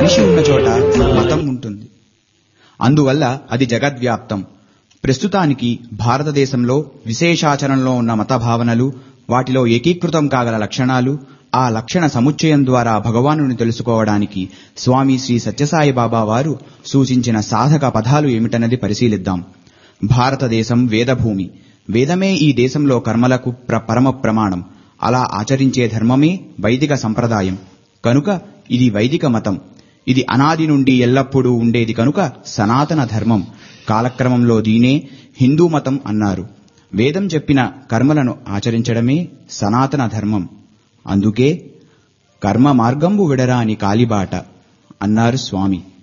మనిషి ఉన్న చోట మతం ఉంటుంది అందువల్ల అది జగద్వ్యాప్తం ప్రస్తుతానికి భారతదేశంలో విశేషాచరణలో ఉన్న మత భావనలు వాటిలో ఏకీకృతం కాగల లక్షణాలు ఆ లక్షణ సముచ్చయం ద్వారా భగవానుని తెలుసుకోవడానికి స్వామి శ్రీ సత్యసాయి బాబా వారు సూచించిన సాధక పదాలు ఏమిటన్నది పరిశీలిద్దాం భారతదేశం వేదభూమి వేదమే ఈ దేశంలో కర్మలకు ప్ర పరమ ప్రమాణం అలా ఆచరించే ధర్మమే వైదిక సంప్రదాయం కనుక ఇది వైదిక మతం ఇది అనాది నుండి ఎల్లప్పుడూ ఉండేది కనుక సనాతన ధర్మం కాలక్రమంలో దీనే హిందూ మతం అన్నారు వేదం చెప్పిన కర్మలను ఆచరించడమే సనాతన ధర్మం అందుకే కర్మ మార్గంబు విడరాని కాలిబాట అన్నారు స్వామి